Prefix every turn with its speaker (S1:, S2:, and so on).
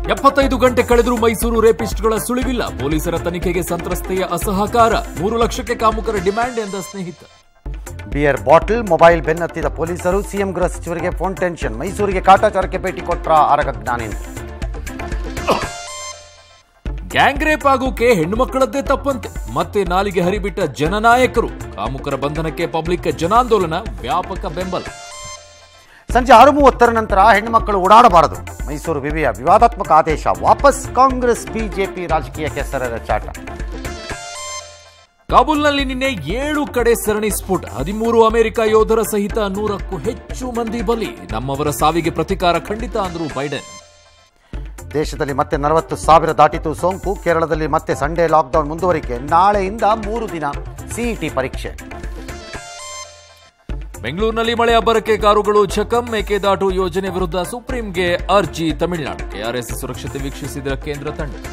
S1: ಎಪ್ಪತ್ತೈದು ಗಂಟೆ ಕಳೆದರೂ ಮೈಸೂರು ರೇಪಿಸ್ಟ್ಗಳ ಸುಳಿವಿಲ್ಲ ಪೊಲೀಸರ ತನಿಖೆಗೆ ಸಂತ್ರಸ್ತೆಯ ಅಸಹಕಾರ ಮೂರು ಲಕ್ಷಕ್ಕೆ ಕಾಮುಕರ ಡಿಮ್ಯಾಂಡ್ ಎಂದ ಸ್ನೇಹಿತ
S2: ಬಿಯರ್ ಬಾಟಲ್ ಮೊಬೈಲ್ ಬೆನ್ನತ್ತಿದ ಪೊಲೀಸರು ಸಿಎಂ ಗೃಹ ಸಚಿವರಿಗೆ ಫೋನ್ ಟೆನ್ಷನ್ ಮೈಸೂರಿಗೆ ಕಾಟಾಚಾರಕ್ಕೆ ಭೇಟಿ ಕೊಟ್ರ ಆರಗ ಜ್ಞಾನೇಂದ್ರ
S1: ಗ್ಯಾಂಗ್ ರೇಪ್ ಆಗೋಕೆ ಹೆಣ್ಣು ಮಕ್ಕಳದ್ದೇ ತಪ್ಪಂತೆ ಮತ್ತೆ ನಾಲಿಗೆ ಹರಿಬಿಟ್ಟ ಜನನಾಯಕರು ಕಾಮುಕರ ಬಂಧನಕ್ಕೆ ಪಬ್ಲಿಕ್ ಜನಾಂದೋಲನ ವ್ಯಾಪಕ ಬೆಂಬಲ
S2: ಸಂಜೆ ಆರು ಮೂವತ್ತರ ನಂತರ ಹೆಣ್ಣುಮಕ್ಕಳು ಓಡಾಡಬಾರದು ಮೈಸೂರು ವಿವಿಯ ವಿವಾದಾತ್ಮಕ ಆದೇಶ ವಾಪಸ್ ಕಾಂಗ್ರೆಸ್ ಬಿಜೆಪಿ ರಾಜಕೀಯ ಕೆಸರರ ಚಾಟ
S1: ಕಾಬೂಲ್ನಲ್ಲಿ ನಿನ್ನೆ ಏಳು ಕಡೆ ಸರಣಿ ಸ್ಫೋಟ ಹದಿಮೂರು ಅಮೆರಿಕ ಯೋಧರ ಸಹಿತ ನೂರಕ್ಕೂ ಹೆಚ್ಚು ಮಂದಿ ಬಲಿ ನಮ್ಮವರ ಸಾವಿಗೆ ಪ್ರತಿಕಾರ ಖಂಡಿತ ಅಂದ್ರು ಬೈಡೆನ್
S2: ದೇಶದಲ್ಲಿ ಮತ್ತೆ ನಲವತ್ತು ಸಾವಿರ ದಾಟಿತು ಸೋಂಕು ಕೇರಳದಲ್ಲಿ ಮತ್ತೆ ಸಂಡೇ ಲಾಕ್ಡೌನ್ ಮುಂದುವರಿಕೆ ನಾಳೆಯಿಂದ ಮೂರು ದಿನ ಸಿಇಟಿ ಪರೀಕ್ಷೆ
S1: ಬೆಂಗಳೂರಿನಲ್ಲಿ ಮಳೆ ಅಬ್ಬರಕ್ಕೆ ಕಾರುಗಳು ಚಕಂ ಮೇಕೆದಾಟು ಯೋಜನೆ ವಿರುದ್ಧ ಸುಪ್ರೀಂಗೆ ಅರ್ಜಿ ತಮಿಳುನಾಡು ಕೆಆರ್ಎಸ್ ಸುರಕ್ಷತೆ ವೀಕ್ಷಿಸಿದ ಕೇಂದ್ರ ತಂಡ